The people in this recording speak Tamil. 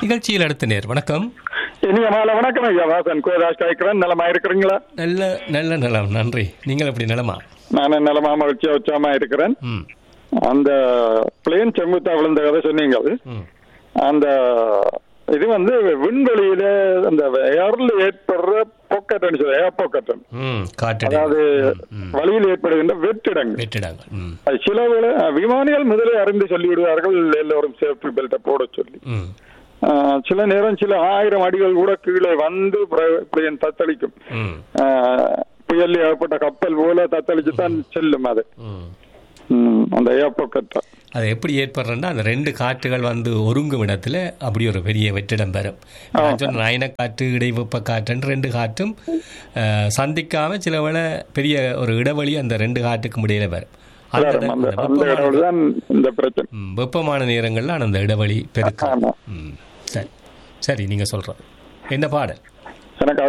நிகழ்ச்சியில் அடுத்த நேர் வணக்கம் இனிய மாலை வணக்கம் ஐயா வாசன் கோதாஸ் கேட்கிறேன் நலமா இருக்கிறீங்களா நல்ல நல்ல நலம் நன்றி நீங்கள் எப்படி நலமா நான் நலமா மகிழ்ச்சியா உற்சாகமா இருக்கிறேன் ம் அந்த பிளேன் செங்குத்தா விழுந்த கதை சொன்னீங்க அது. ம் அந்த இது வந்து விண்வெளியில அந்த ஏர்ல ஏற்படுற பொக்கட்டன் சொல்ல ஏர் பொக்கட்டன் ம் காட்டடி அதாவது வழியில் ஏற்படுகின்ற வெற்றிடங்கள் வெற்றிடாங்க ம் அது சில வேளை விமானிகள் முதலே அறிந்து சொல்லி விடுவார்கள் எல்லோரும் சேஃப்டி பெல்ட்டை போட சொல்லி ம் ஆஹ் சில நேரம் சில ஆயிரம் அடிகள் கூட கீழே வந்து பிளேன் தத்தளிக்கும் ம் ஆஹ் புயல் ஏற்பட்ட கப்பல் போல தத்தளிச்சு தான் செல்லும் அது ம் ம், அந்த ஏப்பக்கட்டை அது எப்படி ஏற்படுறேன்னா அந்த ரெண்டு காற்றுகள் வந்து ஒருங்கும் இடத்துல அப்படி ஒரு பெரிய வெற்றிடம் பெறும் நான் சொன்ன நயன காற்று இடைவெப்ப காற்றுன்னு ரெண்டு காற்றும் அஹ், சந்திக்காம சில வேளை பெரிய ஒரு இடைவெளி அந்த ரெண்டு காற்றுக்கும் இடையில வரும் அந்த அந்த அந்த வெப்பமான- கடவுள் தான் இந்த பிரச்சனை ம், வெப்பமான நேரங்கள்ல அந்த இடைவெளி பெருக்கும் ஆமா ம் சரி சரி நீங்க சொல்றது என்ன பாடல் எனக்கு